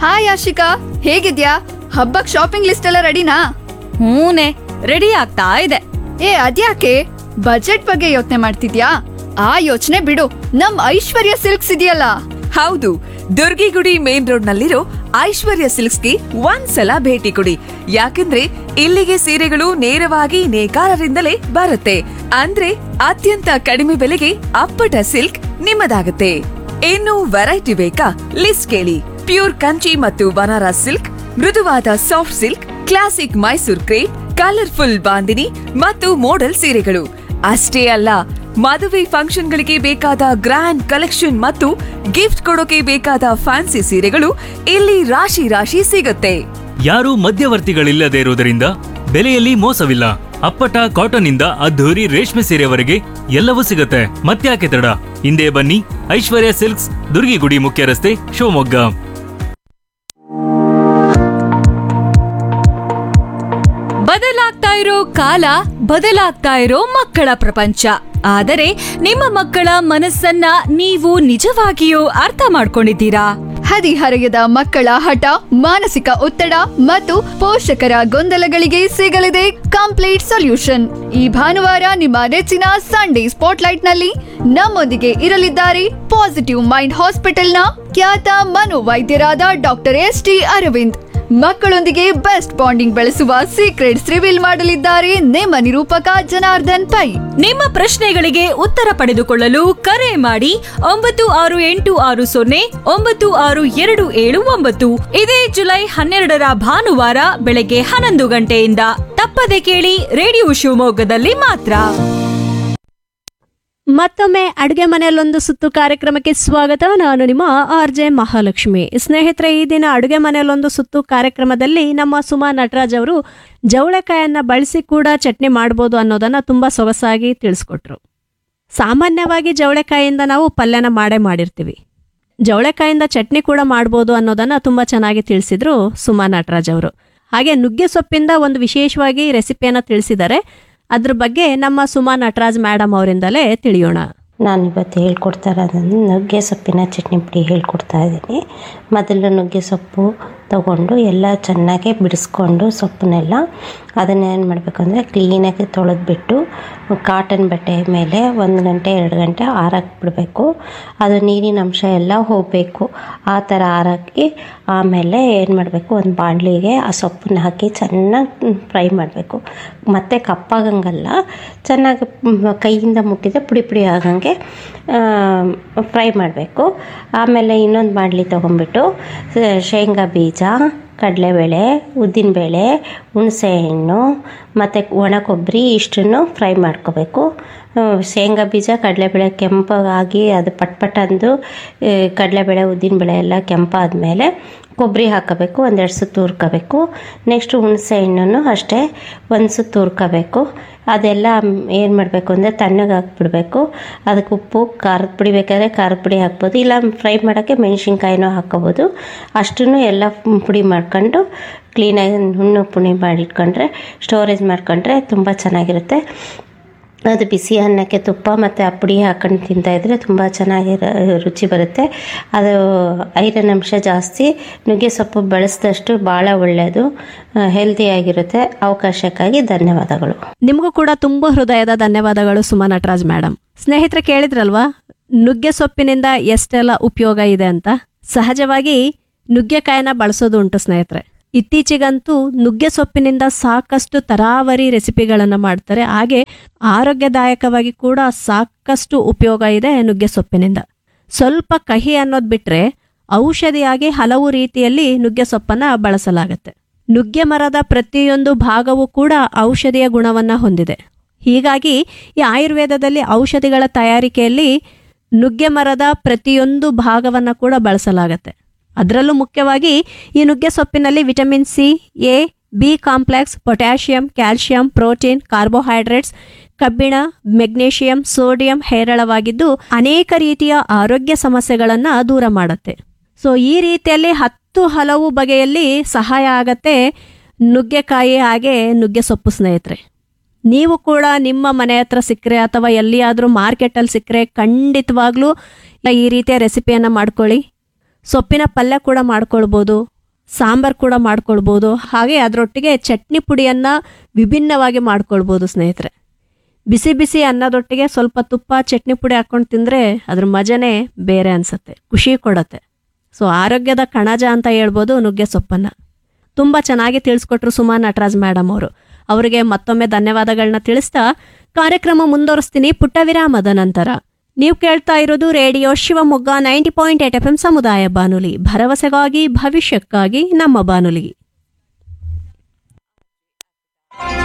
hi Ashika ಹೇಗಿದ್ಯಾ ಹಬ್ಬಕ್ shopping list ಎಲ್ಲ ರೆಡಿನಾ ಹೂನೆ ರೆಡಿ ಆಗ್ತಾ ಇದೆ ಏ ಅದ್ಯಾಕೆ ಬಜೆಟ್ ಬಗ್ಗೆ ಯೋಚನೆ ಮಾಡ್ತಿದ್ಯಾ ಆ ಯೋಚನೆ ಬಿಡು ನಮ್ ಐಶ್ವರ್ಯ ಸಿಲ್ಕ್ಸ್ ಇದೆಯಲ್ಲ ಹೌದು ದುರ್ಗಿಗುಡಿ ಮೇನ್ ರೋಡ್ ನಲ್ಲಿರೋ ಐಶ್ವರ್ಯ ಸಿಲ್ಕ್ಸ್ಗೆ ಒಂದ್ಸಲ ಭೇಟಿ ಕೊಡಿ ಯಾಕಂದ್ರೆ ಇಲ್ಲಿಗೆ ಸೀರೆಗಳು ನೇರವಾಗಿ ನೇಕಾರರಿಂದಲೇ ಬರುತ್ತೆ ಅಂದ್ರೆ ಅತ್ಯಂತ ಕಡಿಮೆ ಬೆಲೆಗೆ ಅಪ್ಪಟ ಸಿಲ್ಕ್ ನಿಮ್ಮದಾಗುತ್ತೆ ಇನ್ನು ವೆರೈಟಿ ಬೇಕಾ ಲಿಸ್ಟ್ ಕೇಳಿ ಪ್ಯೂರ್ ಕಂಚಿ ಮತ್ತು ಬನಾರಸ್ ಸಿಲ್ಕ್ ಮೃದುವಾದ soft silk classic Mysore crepe colourful bandhani ಮತ್ತು ಮೋಡಲ್ ಸೀರೆಗಳು ಅಷ್ಟೇ ಅಲ್ಲ ಮದುವೆ ಫಂಕ್ಷನ್ಗಳಿಗೆ ಬೇಕಾದ ಗ್ರ್ಯಾಂಡ್ ಕಲೆಕ್ಷನ್ ಮತ್ತು ಗಿಫ್ಟ್ ಕೊಡೋಕೆ ಬೇಕಾದ ಫ್ಯಾನ್ಸಿ ಸೀರೆಗಳು ಇಲ್ಲಿ ರಾಶಿ ರಾಶಿ ಸಿಗುತ್ತೆ ಯಾರೂ ಮಧ್ಯವರ್ತಿಗಳಿಲ್ಲದೆ ಇರುವುದರಿಂದ ಬೆಲೆಯಲ್ಲಿ ಮೋಸವಿಲ್ಲ ಅಪ್ಪಟ ಕಾಟನ್ ಇಂದ ಅದ್ಧೂರಿ ರೇಷ್ಮೆ ಸೀರೆವರೆಗೆ ಎಲ್ಲವೂ ಸಿಗುತ್ತೆ ಮತ್ತ್ಯಾಕೆ ತಡ ಹಿಂದೆ ಬನ್ನಿ ಐಶ್ವರ್ಯ ಸಿಲ್ಕ್ಸ್ ದುರ್ಗಿಗುಡಿ ಮುಖ್ಯ ರಸ್ತೆ ಶಿವಮೊಗ್ಗ ಬದಲಾಗ್ತಾ ಇರೋ ಕಾಲ ಬದಲಾಗ್ತಾ ಇರೋ ಮಕ್ಕಳ ಪ್ರಪಂಚ ಆದರೆ ನಿಮ್ಮ ಮಕ್ಕಳ ಮನಸ್ಸನ್ನ ನೀವು ನಿಜವಾಗಿಯೂ ಅರ್ಥ ಮಾಡ್ಕೊಂಡಿದ್ದೀರಾ ಹದಿಹರೆಯದ ಮಕ್ಕಳ ಹಠ ಮಾನಸಿಕ ಒತ್ತಡ ಮತ್ತು ಪೋಷಕರ ಗೊಂದಲಗಳಿಗೆ ಸಿಗಲಿದೆ ಕಂಪ್ಲೀಟ್ ಸೊಲ್ಯೂಷನ್ ಈ ಭಾನುವಾರ ನಿಮ್ಮ ನೆಚ್ಚಿನ ಸಂಡೇ ಸ್ಪಾಟ್ಲೈಟ್ ನಲ್ಲಿ ನಮ್ಮೊಂದಿಗೆ ಇರಲಿದ್ದಾರೆ ಪಾಸಿಟಿವ್ ಮೈಂಡ್ ಹಾಸ್ಪಿಟಲ್ನ ಖ್ಯಾತ ಮನೋವೈದ್ಯರಾದ ಡಾಕ್ಟರ್ ಎಸ್ ಟಿ ಅರವಿಂದ್ ಮಕ್ಕಳೊಂದಿಗೆ ಬೆಸ್ಟ್ ಬಾಂಡಿಂಗ್ ಬೆಳೆಸುವ ಸೀಕ್ರೆಟ್ಸ್ ರಿವೀಲ್ ಮಾಡಲಿದ್ದಾರೆ ನಿಮ್ಮ ನಿರೂಪಕ ಜನಾರ್ದನ್ ಪೈ ನಿಮ್ಮ ಪ್ರಶ್ನೆಗಳಿಗೆ ಉತ್ತರ ಪಡೆದುಕೊಳ್ಳಲು ಕರೆ ಮಾಡಿ ಒಂಬತ್ತು ಆರು ಎಂಟು ಆರು ಸೊನ್ನೆ ಒಂಬತ್ತು ಆರು ಎರಡು ಏಳು ಒಂಬತ್ತು ಇದೇ ಜುಲೈ ಹನ್ನೆರಡರ ಭಾನುವಾರ ಬೆಳಗ್ಗೆ ಹನ್ನೊಂದು ಗಂಟೆಯಿಂದ ತಪ್ಪದೆ ಕೇಳಿ ರೇಡಿಯೋ ಶಿವಮೊಗ್ಗದಲ್ಲಿ ಮಾತ್ರ ಮತ್ತೊಮ್ಮೆ ಅಡುಗೆ ಮನೆಯಲ್ಲೊಂದು ಸುತ್ತು ಕಾರ್ಯಕ್ರಮಕ್ಕೆ ಸ್ವಾಗತ ನಾನು ನಿಮ್ಮ ಆರ್ ಜೆ ಮಹಾಲಕ್ಷ್ಮಿ ಸ್ನೇಹಿತರೆ ಈ ದಿನ ಅಡುಗೆ ಮನೆಯಲ್ಲೊಂದು ಸುತ್ತು ಕಾರ್ಯಕ್ರಮದಲ್ಲಿ ನಮ್ಮ ಸುಮಾ ನಟರಾಜ್ ಅವರು ಜವಳೆಕಾಯನ್ನ ಬಳಸಿ ಕೂಡ ಚಟ್ನಿ ಮಾಡ್ಬೋದು ಅನ್ನೋದನ್ನ ತುಂಬಾ ಸೊಗಸಾಗಿ ತಿಳಿಸ್ಕೊಟ್ರು ಸಾಮಾನ್ಯವಾಗಿ ಜವಳೆಕಾಯಿಂದ ನಾವು ಪಲ್ಯನ ಮಾಡೇ ಮಾಡಿರ್ತೀವಿ ಜವಳೆಕಾಯಿಂದ ಚಟ್ನಿ ಕೂಡ ಮಾಡ್ಬೋದು ಅನ್ನೋದನ್ನ ತುಂಬಾ ಚೆನ್ನಾಗಿ ತಿಳಿಸಿದ್ರು ಸುಮಾ ನಟರಾಜ್ ಅವರು ಹಾಗೆ ನುಗ್ಗೆ ಸೊಪ್ಪಿಂದ ಒಂದು ವಿಶೇಷವಾಗಿ ರೆಸಿಪಿಯನ್ನ ತಿಳಿಸಿದ್ದಾರೆ ಅದ್ರ ಬಗ್ಗೆ ನಮ್ಮ ಸುಮಾ ನಟರಾಜ್ ಮೇಡಮ್ ಅವರಿಂದಲೇ ತಿಳಿಯೋಣ ನಾನು ಇವತ್ತು ಹೇಳ್ಕೊಡ್ತಾ ಇರೋದನ್ನು ನುಗ್ಗೆ ಸೊಪ್ಪಿನ ಚಟ್ನಿ ಪುಡಿ ಹೇಳ್ಕೊಡ್ತಾ ಇದ್ದೀನಿ ಮೊದಲು ನುಗ್ಗೆ ಸೊಪ್ಪು ತಗೊಂಡು ಎಲ್ಲ ಚೆನ್ನಾಗಿ ಬಿಡಿಸ್ಕೊಂಡು ಸೊಪ್ಪನ್ನೆಲ್ಲ ಅದನ್ನ ಏನು ಮಾಡಬೇಕು ಅಂದರೆ ಕ್ಲೀನಾಗಿ ತೊಳೆದ್ಬಿಟ್ಟು ಕಾಟನ್ ಬಟ್ಟೆ ಮೇಲೆ ಒಂದು ಗಂಟೆ ಎರಡು ಗಂಟೆ ಆರಕ್ಕೆ ಬಿಡಬೇಕು ಅದು ನೀರಿನ ಅಂಶ ಎಲ್ಲ ಹೋಗಬೇಕು ಆ ಥರ ಆರಕ್ಕೆ ಆಮೇಲೆ ಏನು ಮಾಡಬೇಕು ಒಂದು ಬಾಣಲಿಗೆ ಆ ಸೊಪ್ಪನ್ನ ಹಾಕಿ ಚೆನ್ನಾಗಿ ಫ್ರೈ ಮಾಡಬೇಕು ಮತ್ತು ಕಪ್ಪಾಗಂಗಲ್ಲ ಚೆನ್ನಾಗಿ ಮ್, ಕೈಯಿಂದ ಮುಟ್ಟಿದ್ರೆ ಪುಡಿ ಪುಡಿ ಆಗಂಗೆ ಫ್ರೈ ಮಾಡಬೇಕು ಆಮೇಲೆ ಇನ್ನೊಂದು ಬಾಣಲಿ ತೊಗೊಂಬಿಟ್ಟು ಸ- ಶೇಂಗಾ ಬೀಜ ಕಡಲೆಬೇಳೆ ಉದ್ದಿನಬೇಳೆ ಹುಣಸೆಹಣ್ಣು ಮತ್ತು ಒಣ ಕೊಬ್ಬರಿ ಇಷ್ಟನ್ನು ಫ್ರೈ ಮಾಡ್ಕೋಬೇಕು ಆ, ಶೇಂಗಾ ಬೀಜ ಕಡಲೆಬೇಳೆ ಕೆಂಪಾಗಿ ಅದು ಪಟ್ ಪಟ್ ಅಂದು ಆ, ಕಡಲೆಬೇಳೆ ಉದ್ದಿನಬೇಳೆ ಎಲ್ಲ ಕೆಂಪಾದ್ಮೇಲೆ ಕೊಬ್ಬರಿ ಹಾಕೋಬೇಕು ಒಂದೆರಡು ಸುತ್ತು ಹುರ್ಕೋಬೇಕು ನೆಕ್ಸ್ಟು ಹುಣಸೆ ಹಣ್ಣನ್ನು ಅಷ್ಟೇ ಒಂದು ಸುತ್ತು ಹುರ್ಕೋಬೇಕು ಅದೆಲ್ಲ ಏನು ಮಾಡಬೇಕು ಅಂದರೆ ತಣ್ಣಗೆ ಹಾಕ್ಬಿಡ್ಬೇಕು ಅದಕ್ಕೆ ಉಪ್ಪು ಖಾರದ ಪುಡಿ ಬೇಕಾದರೆ ಖಾರದ ಪುಡಿ ಹಾಕ್ಬೋದು ಇಲ್ಲ ಫ್ರೈ ಮಾಡೋಕ್ಕೆ ಮೆಣಸಿನ್ಕಾಯಿನೂ ಹಾಕ್ಕೋಬೋದು ಅಷ್ಟನ್ನು ಎಲ್ಲ ಪುಡಿ ಮಾಡ್ಕೊಂಡು ಕ್ಲೀನಾಗಿ ಹುಣ್ಣು ಪುಡಿ ಮಾಡಿಟ್ಕೊಂಡ್ರೆ ಸ್ಟೋರೇಜ್ ಮಾಡ್ಕೊಂಡ್ರೆ ತುಂಬ ಚೆನ್ನಾಗಿರುತ್ತೆ ಅದು ಬಿಸಿ ಅನ್ನಕ್ಕೆ ತುಪ್ಪ ಮತ್ತು ಆ ಪುಡಿ ಹಾಕೊಂಡು ತಿಂತಾಯಿದ್ರೆ ತುಂಬ ಚೆನ್ನಾಗಿ ರುಚಿ ಬರುತ್ತೆ ಅದು ಐರನ್ ಅಂಶ ಜಾಸ್ತಿ ನುಗ್ಗೆ ಸೊಪ್ಪು ಬಳಸಿದಷ್ಟು ಭಾಳ ಒಳ್ಳೆಯದು ಹೆಲ್ದಿಯಾಗಿರುತ್ತೆ ಅವಕಾಶಕ್ಕಾಗಿ ಧನ್ಯವಾದಗಳು ನಿಮಗೂ ಕೂಡ ತುಂಬ ಹೃದಯದ ಧನ್ಯವಾದಗಳು ಸುಮಾ ನಟರಾಜ್ ಮೇಡಮ್ ಸ್ನೇಹಿತರೆ ಕೇಳಿದ್ರಲ್ವಾ ನುಗ್ಗೆ ಸೊಪ್ಪಿನಿಂದ ಎಷ್ಟೆಲ್ಲ ಉಪಯೋಗ ಇದೆ ಅಂತ ಸಹಜವಾಗಿ ನುಗ್ಗೆಕಾಯನ್ನ ಬಳಸೋದು ಉಂಟು ಸ್ನೇಹಿತರೆ ಇತ್ತೀಚೆಗಂತೂ ನುಗ್ಗೆ ಸೊಪ್ಪಿನಿಂದ ಸಾಕಷ್ಟು ತರಾವರಿ ರೆಸಿಪಿಗಳನ್ನು ಮಾಡ್ತಾರೆ ಹಾಗೆ ಆರೋಗ್ಯದಾಯಕವಾಗಿ ಕೂಡ ಸಾಕಷ್ಟು ಉಪಯೋಗ ಇದೆ ನುಗ್ಗೆ ಸೊಪ್ಪಿನಿಂದ ಸ್ವಲ್ಪ ಕಹಿ ಅನ್ನೋದು ಬಿಟ್ರೆ ಔಷಧಿಯಾಗಿ ಹಲವು ರೀತಿಯಲ್ಲಿ ನುಗ್ಗೆ ಸೊಪ್ಪನ್ನ ಬಳಸಲಾಗುತ್ತೆ ನುಗ್ಗೆ ಮರದ ಪ್ರತಿಯೊಂದು ಭಾಗವೂ ಕೂಡ ಔಷಧಿಯ ಗುಣವನ್ನ ಹೊಂದಿದೆ ಹೀಗಾಗಿ ಈ ಆಯುರ್ವೇದದಲ್ಲಿ ಔಷಧಿಗಳ ತಯಾರಿಕೆಯಲ್ಲಿ ನುಗ್ಗೆ ಮರದ ಪ್ರತಿಯೊಂದು ಭಾಗವನ್ನ ಕೂಡ ಬಳಸಲಾಗತ್ತೆ ಅದರಲ್ಲೂ ಮುಖ್ಯವಾಗಿ ಈ ನುಗ್ಗೆ ಸೊಪ್ಪಿನಲ್ಲಿ vitamin C A B complex potassium calcium protein carbohydrates ಕಬ್ಬಿಣ ಮೆಗ್ನೀಷಿಯಂ ಸೋಡಿಯಂ ಹೇರಳವಾಗಿದ್ದು ಅನೇಕ ರೀತಿಯ ಆರೋಗ್ಯ ಸಮಸ್ಯೆಗಳನ್ನು ದೂರ ಮಾಡುತ್ತೆ ಸೊ ಈ ರೀತಿಯಲ್ಲಿ ಹತ್ತು ಹಲವು ಬಗೆಯಲ್ಲಿ ಸಹಾಯ ಆಗತ್ತೆ ನುಗ್ಗೆಕಾಯಿ ಹಾಗೆ ನುಗ್ಗೆ ಸೊಪ್ಪು ಸ್ನೇಹಿತರೆ ನೀವು ಕೂಡ ನಿಮ್ಮ ಮನೆ ಹತ್ರ ಸಿಕ್ಕರೆ ಅಥವಾ ಎಲ್ಲಿಯಾದರೂ ಮಾರ್ಕೆಟಲ್ಲಿ ಸಿಕ್ಕರೆ ಖಂಡಿತವಾಗ್ಲೂ ಈ ರೀತಿಯ ರೆಸಿಪಿಯನ್ನು ಮಾಡ್ಕೊಳ್ಳಿ ಸೊಪ್ಪಿನ ಪಲ್ಯ ಕೂಡ ಮಾಡ್ಕೊಳ್ಬೋದು ಸಾಂಬಾರ್ ಕೂಡ ಮಾಡ್ಕೊಳ್ಬೋದು ಹಾಗೆ ಅದರೊಟ್ಟಿಗೆ ಚಟ್ನಿ ಪುಡಿಯನ್ನು ವಿಭಿನ್ನವಾಗಿ ಮಾಡ್ಕೊಳ್ಬೋದು ಸ್ನೇಹಿತರೆ ಬಿಸಿ ಬಿಸಿ ಅನ್ನದೊಟ್ಟಿಗೆ ಸ್ವಲ್ಪ ತುಪ್ಪ ಚಟ್ನಿ ಪುಡಿ ಹಾಕ್ಕೊಂಡು ತಿಂದರೆ ಅದ್ರ ಮಜನೇ ಬೇರೆ ಅನಿಸುತ್ತೆ ಖುಷಿ ಕೊಡತ್ತೆ ಸೊ ಆರೋಗ್ಯದ ಕಣಜ ಅಂತ ಹೇಳ್ಬೋದು ನುಗ್ಗೆ ಸೊಪ್ಪನ್ನು ತುಂಬ ಚೆನ್ನಾಗಿ ತಿಳಿಸ್ಕೊಟ್ರು ಸುಮಾ ನಟರಾಜ್ ಮೇಡಮ್ ಅವರು ಅವರಿಗೆ ಮತ್ತೊಮ್ಮೆ ಧನ್ಯವಾದಗಳನ್ನ ತಿಳಿಸ್ತಾ ಕಾರ್ಯಕ್ರಮ ಮುಂದುವರಿಸ್ತೀನಿ ಪುಟ್ಟ ವಿರಾಮದ ನಂತರ ನೀವು ಕೇಳ್ತಾ ಇರೋದು radio Shivamogga ninety point eight F M ಸಮುದಾಯ ಬಾನುಲಿ ಭರವಸೆಗಾಗಿ ಭವಿಷ್ಯಕ್ಕಾಗಿ ನಮ್ಮ ಬಾನುಲಿ